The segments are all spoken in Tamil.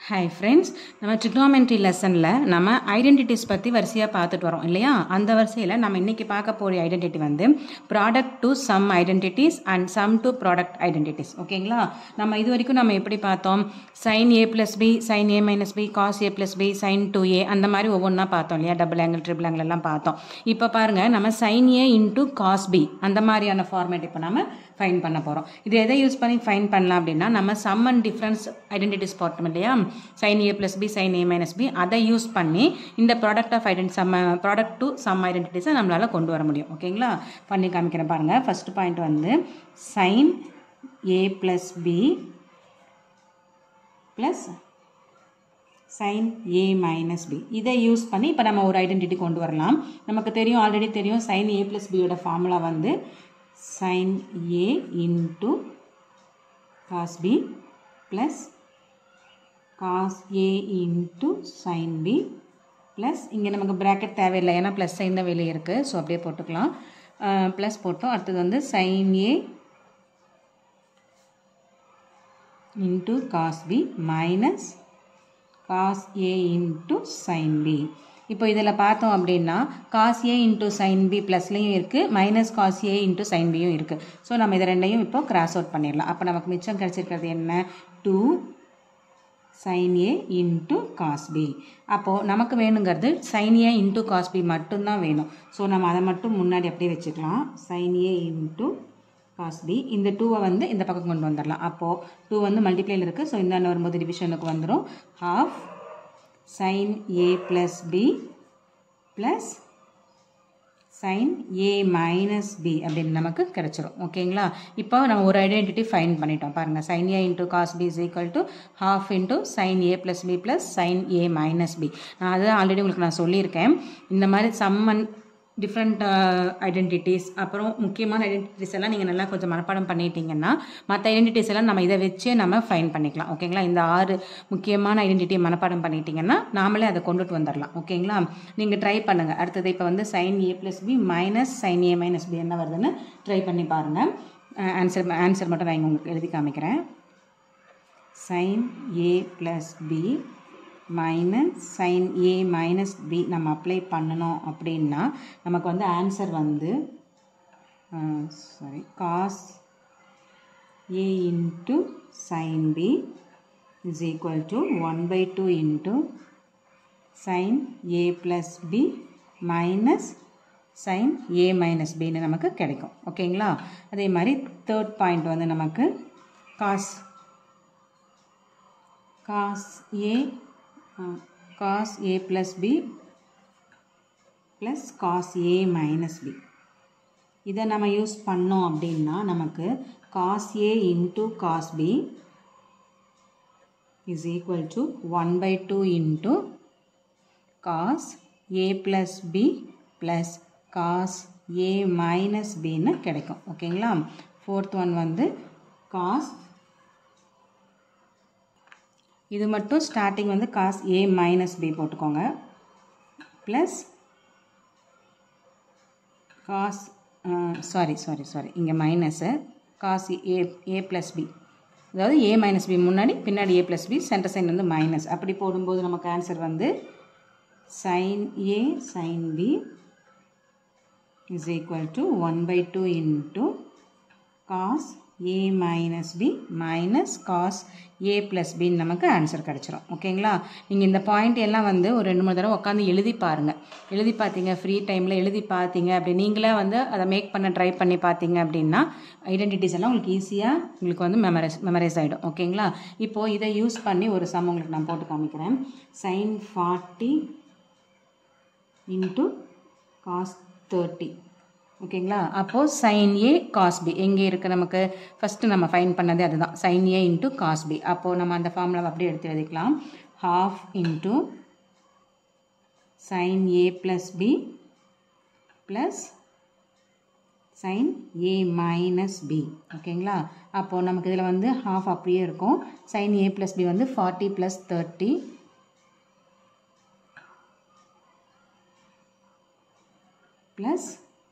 ஹாய் ஃப்ரெண்ட்ஸ் நம்ம ட்ரிக்னாமெண்ட்ரி லெசனில் நம்ம ஐடென்டிட்டிஸ் பற்றி வரிசையாக பார்த்துட்டு வரோம் இல்லையா அந்த வரிசையில் நம்ம இன்றைக்கி பார்க்க போகிற ஐடென்டிட்டி வந்து product to sum identities and sum to product identities ஓகேங்களா நம்ம இது வரைக்கும் நம்ம எப்படி பார்த்தோம் sine A plus B sine A minus B cos A plus B sine two A அந்த மாதிரி ஒவ்வொன்றா பார்த்தோம் இல்லையா டபுள் ஆங்கிள் ட்ரிபிள் ஆங்கிள் எல்லாம் பார்த்தோம் இப்போ பாருங்கள் நம்ம sine A into cos B அந்த மாதிரியான ஃபார்மேட் இப்போ நம்ம ஃபைன் பண்ண போகிறோம் இது எதை யூஸ் பண்ணி ஃபைன் பண்ணலாம் அப்படின்னா நம்ம சம் அண்ட் டிஃப்ரென்ஸ் ஐடென்டிட்டிஸ் போட்டோம் இல்லையா sine A plus B sine A minus B அதை யூஸ் பண்ணி இந்த product of identity sum product to sum ஐடென்டிட்டிஸை நம்மளால் கொண்டு வர முடியும் ஓகேங்களா பண்ணி காமிக்கிறேன் பாருங்கள் ஃபர்ஸ்ட் பாயிண்ட் வந்து sine A plus B plus sine A minus B இதை யூஸ் பண்ணி இப்போ நம்ம ஒரு ஐடென்டிட்டி கொண்டு வரலாம் நமக்கு தெரியும் ஆல்ரெடி தெரியும் சைன் ஏ ப்ளஸ் பியோட ஃபார்முலா வந்து sin A into cos B plus cos A into sin B plus இங்கே நமக்கு ப்ராக்கெட் தேவையில்லை ஏன்னா ப்ளஸ் சைன் தான் வெளியே இருக்குது ஸோ அப்படியே போட்டுக்கலாம் ப்ளஸ் போட்டோம் அடுத்தது வந்து sine A into cos B minus cos A into sine B இப்போ இதில் பார்த்தோம் அப்படின்னா cos A into sine B ப்ளஸ்லேயும் இருக்குது minus cos A into sine பியும் இருக்குது ஸோ நம்ம இதை ரெண்டையும் இப்போ கிராஸ் அவுட் பண்ணிடலாம் அப்போ நமக்கு மிச்சம் கிடச்சிருக்கிறது என்ன two sine A into cos B அப்போது நமக்கு வேணுங்கிறது sine A into cos B மட்டும்தான் வேணும் ஸோ நம்ம அதை மட்டும் முன்னாடி அப்படியே வச்சுக்கலாம் sine A into cos B இந்த டூவை வந்து இந்த பக்கம் கொண்டு வந்துடலாம் அப்போது டூ வந்து மல்டிப்ளைல இருக்குது ஸோ இந்த வரும்போது டிவிஷனுக்கு வந்துடும் half sin a plus b plus sin a minus b அப்படின்னு நமக்கு கிடச்சிரும் ஓகேங்களா இப்போ நம்ம ஒரு ஐடென்டிட்டி ஃபைன் பண்ணிட்டோம் பாருங்கள் sin a into cos b is equal to half into sin a plus b plus sin a minus b நான் அது ஆல்ரெடி உங்களுக்கு நான் சொல்லியிருக்கேன் இந்த மாதிரி சம்மன் டிஃப்ரெண்ட் ஐடென்டிட்டிஸ் அப்புறம் முக்கியமான ஐடென்டிட்டிஸ் எல்லாம் நீங்கள் நல்லா கொஞ்சம் மனப்பாடம் பண்ணிட்டீங்கன்னா மற்ற ஐடென்டிட்டிஸ் எல்லாம் நம்ம இதை வச்சே நம்ம ஃபைன் பண்ணிக்கலாம் ஓகேங்களா இந்த ஆறு முக்கியமான ஐடென்டிட்டியை மனப்பாடம் பண்ணிட்டீங்கன்னா நாமளே அதை கொண்டுட்டு வந்துடலாம் ஓகேங்களா நீங்கள் ட்ரை பண்ணுங்கள் அடுத்தது இப்போ வந்து sine A plus B minus sine A minus B என்ன வருதுன்னு ட்ரை பண்ணி பாருங்கள் ஆன்சர் ஆன்சர் மட்டும் நான் இங்கே உங்களுக்கு எழுதி காமிக்கிறேன் sine A plus B minus sine A minus B நம்ம அப்ளை பண்ணணும் அப்படின்னா நமக்கு வந்து ஆன்சர் வந்து sorry cos A into sine B is equal to one by two into sine A plus B minus sine A minus பின்னு நமக்கு கிடைக்கும் ஓகேங்களா அதே மாதிரி தேர்ட் பாயிண்ட் வந்து நமக்கு cos cos A cos a plus b plus cos a minus b இதை நம்ம யூஸ் பண்ணோம் அப்படின்னா நமக்கு cos a into cos b is equal to 1 by 2 into cos a plus b plus cos a minus bன்னு கிடைக்கும் ஓகேங்களா ஃபோர்த் ஒன் வந்து cos இது மட்டும் ஸ்டார்டிங் வந்து காஸ் ஏ மைனஸ் பி போட்டுக்கோங்க plus cos sorry sorry sorry இங்கே minus cos A A plus B அதாவது ஏ மைனஸ் பி முன்னாடி பின்னாடி A plus B centre sine வந்து மைனஸ் அப்படி போடும்போது நமக்கு ஆன்சர் வந்து sine A sine B is equal to one by two into cos A minus B minus cos A plus பின்னு நமக்கு ஆன்சர் கிடச்சிரும் ஓகேங்களா நீங்கள் இந்த பாயிண்ட் எல்லாம் வந்து ஒரு ரெண்டு மூணு தடவை உட்காந்து எழுதி பாருங்கள் எழுதி பார்த்தீங்க ஃப்ரீ டைமில் எழுதி பார்த்தீங்க அப்படி நீங்களே வந்து அதை மேக் பண்ண ட்ரை பண்ணி பார்த்தீங்க அப்படின்னா ஐடென்டிட்டிஸ் எல்லாம் உங்களுக்கு ஈஸியாக உங்களுக்கு வந்து மெமரைஸ் மெமரைஸ் ஆகிடும் ஓகேங்களா இப்போது இதை யூஸ் பண்ணி ஒரு சம் உங்களுக்கு நான் போட்டு காமிக்கிறேன் sine forty into cos thirty ஓகேங்களா அப்போது சைன் ஏ காஸ் பி எங்கே இருக்குது நமக்கு ஃபஸ்ட்டு நம்ம ஃபைன் பண்ணதே அதுதான் sign A into cos B அப்போது நம்ம அந்த ஃபார்முலாவை அப்படியே எடுத்து எழுதிக்கலாம் half into sine A plus B plus sine A minus B ஓகேங்களா அப்போது நமக்கு இதில் வந்து ஹாஃப் அப்படியே இருக்கும் சைன் ஏ ப்ளஸ் பி வந்து forty plus thirty plus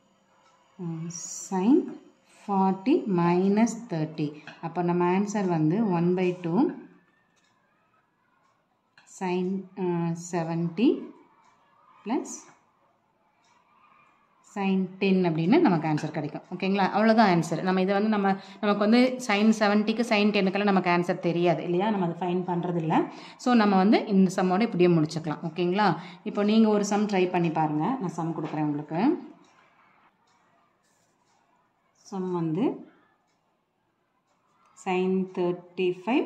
sine forty minus thirty அப்போ நம்ம ஆன்சர் வந்து one by two sign seventy plus sine ten அப்படின்னு நமக்கு ஆன்சர் கிடைக்கும் ஓகேங்களா அவ்வளோதான் ஆன்சர் நம்ம இதை வந்து நம்ம நமக்கு வந்து சைன் செவன்ட்டிக்கு சைன் டென்னுக்கெல்லாம் நமக்கு ஆன்சர் தெரியாது இல்லையா நம்ம அதை ஃபைன் பண்ணுறதில்ல ஸோ நம்ம வந்து இந்த சம்மோட இப்படியே முடிச்சுக்கலாம் ஓகேங்களா இப்போ நீங்கள் ஒரு சம் ட்ரை பண்ணி பாருங்கள் நான் சம் கொடுக்குறேன் உங்களுக்கு சம் வந்து sine thirty five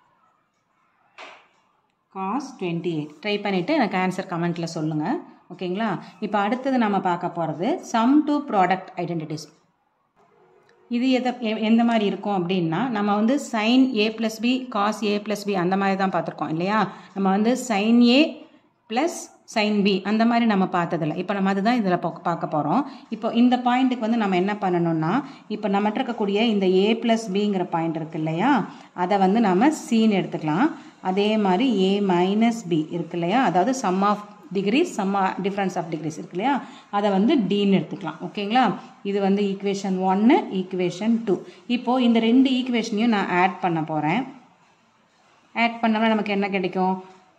cos twenty eight try பண்ணிவிட்டு எனக்கு ஆன்சர் கமெண்ட்டில் சொல்லுங்கள் ஓகேங்களா இப்போ அடுத்தது நம்ம பார்க்க போகிறது சம் டு ப்ராடக்ட் ஐடென்டிட்டிஸ் இது எதை எ- எந்த மாதிரி இருக்கும் அப்படின்னா நம்ம வந்து sine A plus B cos A plus B அந்த மாதிரி தான் பார்த்துருக்கோம் இல்லையா நம்ம வந்து sine A plus sine B அந்த மாதிரி நம்ம பார்த்ததில்ல இப்போ நம்ம அதுதான் இதில் பார்க்க போகிறோம் இப்போ இந்த பாயிண்ட்டுக்கு வந்து நம்ம என்ன பண்ணணும்னா இப்போ நம்மகிட்ட இருக்கக்கூடிய இந்த ஏ ப்ளஸ் பிங்கிற பாயிண்ட் இருக்கு இல்லையா அதை வந்து நம்ம சீன்னு எடுத்துக்கலாம் அதே மாதிரி ஏ மைனஸ் பி இருக்கு இல்லையா அதாவது sum of degrees sum difference of degrees இருக்கு இல்லையா அதை வந்து டீன்னு எடுத்துக்கலாம் ஓகேங்களா இது வந்து ஈக்குவேஷன் ஒன்று ஈக்குவேஷன் டூ இப்போது இந்த ரெண்டு ஈக்குவேஷனையும் நான் ஆட் பண்ண போகிறேன் ஆட் பண்ணோம்னா நமக்கு என்ன கிடைக்கும்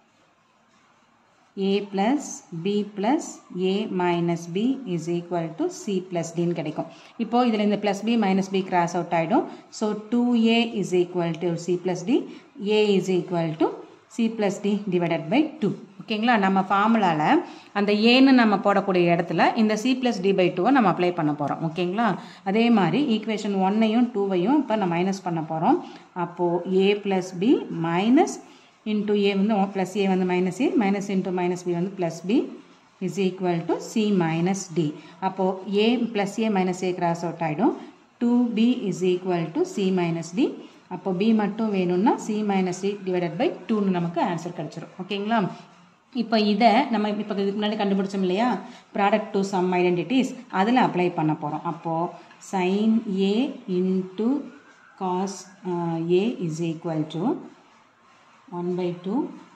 a plus b plus a minus b is equal to c plus dன்னு கிடைக்கும் இப்போ இதில் இந்த plus b minus b cross out ஆகிடும் so 2a is equal to c plus d a is equal to c plus d divided by 2 ஓகேங்களா நம்ம ஃபார்முலாவில் அந்த ஏன்னு நம்ம போடக்கூடிய இடத்துல இந்த சி ப்ளஸ் டி பை டூவை நம்ம அப்ளை பண்ண போகிறோம் ஓகேங்களா அதே மாதிரி ஈக்குவேஷன் ஒன்னையும் டூவையும் இப்போ நம்ம மைனஸ் பண்ண போகிறோம் அப்போது A plus B minus into A வந்து ப்ளஸ் ஏ வந்து minus A minus into minus B வந்து plus B is equal to C minus D அப்போது A plus A minus A cross out ஆகிடும் two B is equal to C minus D அப்போ பி மட்டும் வேணும்னா C minus D divided by டூன்னு நமக்கு ஆன்சர் கிடச்சிரும் ஓகேங்களா இப்போ இதை நம்ம இப்போ இதுக்கு முன்னாடி கண்டுபிடிச்சோம் இல்லையா ப்ராடக்ட் டு சம் ஐடென்டிட்டிஸ் அதில் அப்ளை பண்ண போகிறோம் அப்போது sine A into cos A is equal to one by two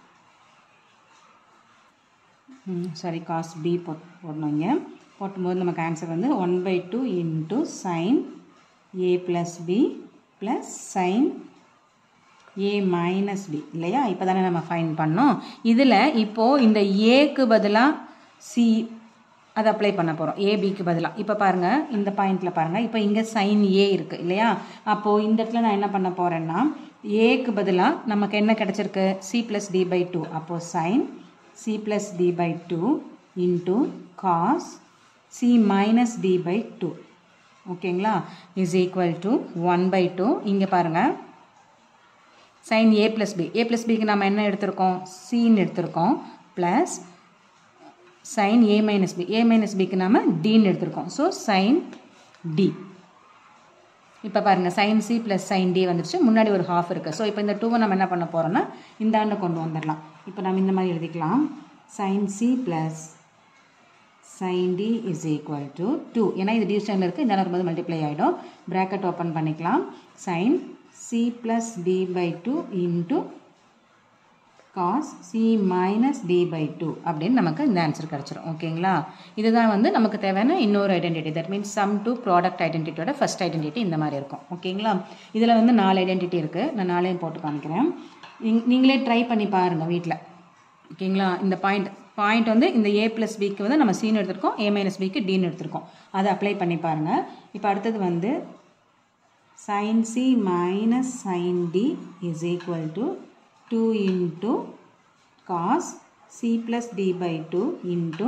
sorry cos B போட் போடணும் இங்கே போட்டும்போது நமக்கு ஆன்சர் வந்து one by two into sine A plus B plus sine A minus B இல்லையா இப்போ தானே நம்ம ஃபைன் பண்ணோம் இதில் இப்போது இந்த ஏக்கு பதிலாக சி அதை அப்ளை பண்ண போகிறோம் ஏபிக்கு பதிலாக இப்போ பாருங்கள் இந்த பாயிண்டில் பாருங்கள் இப்போ இங்கே சைன் ஏ இருக்குது இல்லையா அப்போது இந்த இடத்துல நான் என்ன பண்ண போகிறேன்னா ஏக்கு பதிலாக நமக்கு என்ன கிடச்சிருக்கு C plus D by two அப்போது sine C plus D by two into cos C minus D by two ஓகேங்களா is equal to one by two இங்கே பாருங்கள் sine A plus B A plus பிக்கு நம்ம என்ன எடுத்திருக்கோம் சின்னு எடுத்திருக்கோம் plus sine A minus B A minus பிக்கு நம்ம டின்னு எடுத்திருக்கோம் ஸோ சைன் டி இப்போ பாருங்கள் sine C plus sine D வந்துருச்சு முன்னாடி ஒரு ஹாஃப் இருக்குது ஸோ இப்போ இந்த டூவை நம்ம என்ன பண்ண போகிறோம்னா இந்த ஆண்டு கொண்டு வந்துடலாம் இப்போ நம்ம இந்த மாதிரி எழுதிக்கலாம் sine C plus sine D is equal to two ஏன்னா இது டிவிஷனில் இருக்குது இந்த வரும்போது மல்டிப்ளை ஆகிடும் ப்ராக்கெட் ஓப்பன் பண்ணிக்கலாம் sine C plus D by two into cos C minus D by two அப்படின்னு நமக்கு இந்த ஆன்சர் கிடச்சிரும் ஓகேங்களா இதுதான் வந்து நமக்கு தேவையான இன்னொரு identity that means sum to product ஐடென்டிட்டியோட ஃபர்ஸ்ட் ஐடென்டிட்டி இந்த மாதிரி இருக்கும் ஓகேங்களா இதில் வந்து நாலு ஐடென்டிட்டி இருக்குது நான் நாளையும் போட்டு காமிக்கிறேன் நீங்க- நீங்களே ட்ரை பண்ணி பாருங்கள் வீட்டில் ஓகேங்களா இந்த பாயிண்ட் பாயிண்ட் வந்து இந்த ஏ ப்ளஸ் பிக்கு வந்து நம்ம சீன் எடுத்திருக்கோம் ஏ மைனஸ் பிக்கு டின்னு எடுத்திருக்கோம் அதை அப்ளை பண்ணி பாருங்கள் இப்போ அடுத்தது வந்து sin c minus sin d is equal to 2 into cos c plus d by 2 into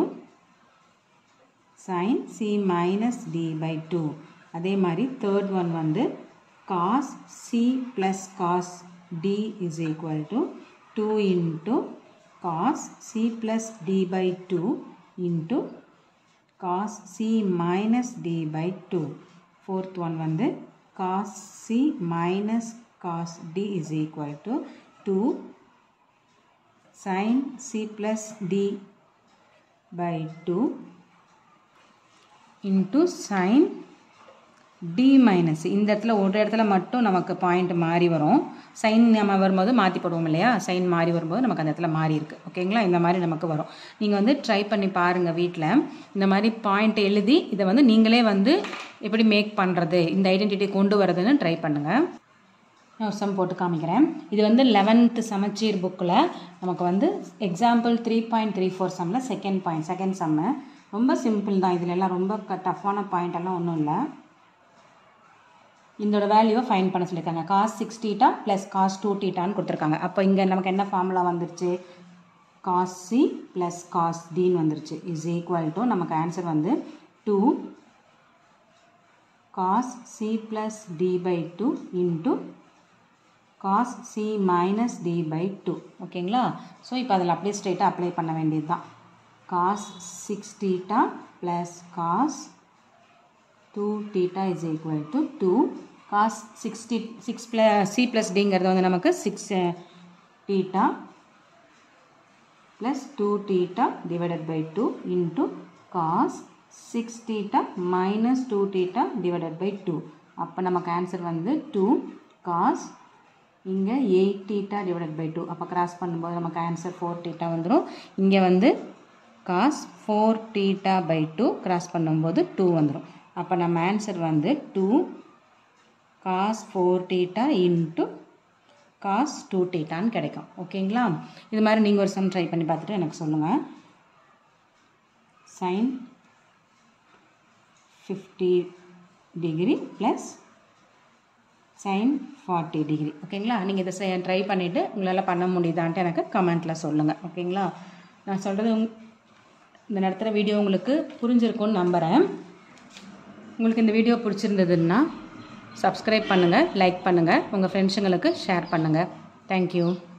sin c minus d by 2 அதே மாதிரி தேர்ட் ஒன் வந்து cos c plus cos d is equal to 2 into cos c plus d by 2 into cos c minus d by 2 fourth one வந்து cos c minus cos d is equal to 2 sin c plus d by 2 into sin d minus இந்த இடத்துல ஒரு இடத்துல மட்டும் நமக்கு பாயிண்ட் மாறி வரும் சைன் நம்ம வரும்போது மாற்றி போடுவோம் இல்லையா சைன் மாறி வரும்போது நமக்கு அந்த இடத்துல மாறி இருக்கு ஓகேங்களா இந்த மாதிரி நமக்கு வரும் நீங்கள் வந்து ட்ரை பண்ணி பாருங்கள் வீட்டில் இந்த மாதிரி பாயிண்ட் எழுதி இதை வந்து நீங்களே வந்து எப்படி மேக் பண்ணுறது இந்த ஐடென்டிட்டி கொண்டு வரதுன்னு ட்ரை பண்ணுங்கள் நான் ஒரு சம் போட்டு காமிக்கிறேன் இது வந்து லெவன்த்து சமச்சீர் புக்கில் நமக்கு வந்து example three point three four சம்மில் செகண்ட் பாயிண்ட் செகண்ட் சம்மு ரொம்ப சிம்பிள் தான் இதில் எல்லாம் ரொம்ப டஃப்பான பாயிண்ட் எல்லாம் ஒன்றும் இல்லை இதோட வேல்யூவை ஃபைன் பண்ண சொல்லியிருக்காங்க cos six theta plus cos two டீட்டான்னு கொடுத்துருக்காங்க அப்போ இங்கே நமக்கு என்ன ஃபார்முலா வந்துருச்சு காஸ் சி ப்ளஸ் காஸ் டின்னு வந்துருச்சு இஸ் ஈக்குவல் டு நமக்கு ஆன்சர் வந்து two cos C plus D by two into cos C minus D by two ஓகேங்களா ஸோ இப்போ அதில் அப்படியே ஸ்ட்ரெயிட்டாக அப்ளை பண்ண வேண்டியது தான் cos six theta plus cos two theta is equal to two cos six D six plus C plus டிங்கிறது வந்து நமக்கு six theta plus two theta divided by two into cos six theta minus two theta divided by two அப்போ நமக்கு ஆன்சர் வந்து டூ காஸ் இங்கே eight theta divided by two அப்போ கிராஸ் பண்ணும்போது நமக்கு ஆன்சர் ஃபோர் டீட்டா வந்துடும் இங்கே வந்து cos four theta by two cross பண்ணும்போது டூ வந்துடும் அப்போ நம்ம ஆன்சர் வந்து two cos four theta into cos two டீட்டான்னு கிடைக்கும் ஓகேங்களா இது மாதிரி நீங்கள் ஒரு சம் ட்ரை பண்ணி பார்த்துட்டு எனக்கு சொல்லுங்கள் sine fifty degree plus sine forty degree ஓகேங்களா நீங்கள் இதை ட்ரை பண்ணிவிட்டு உங்களால் பண்ண முடியுதான்ட்டு எனக்கு கமெண்ட்டில் சொல்லுங்கள் ஓகேங்களா நான் சொல்கிறது உங் இந்த நடத்துகிற வீடியோ உங்களுக்கு புரிஞ்சிருக்கும்னு நம்புகிறேன் உங்களுக்கு இந்த வீடியோ பிடிச்சிருந்ததுன்னா சப்ஸ்கிரைப் பண்ணுங்கள் லைக் பண்ணுங்கள் உங்கள் ஃப்ரெண்ட்ஸுங்களுக்கு ஷேர் பண்ணுங்கள் தேங்க்யூ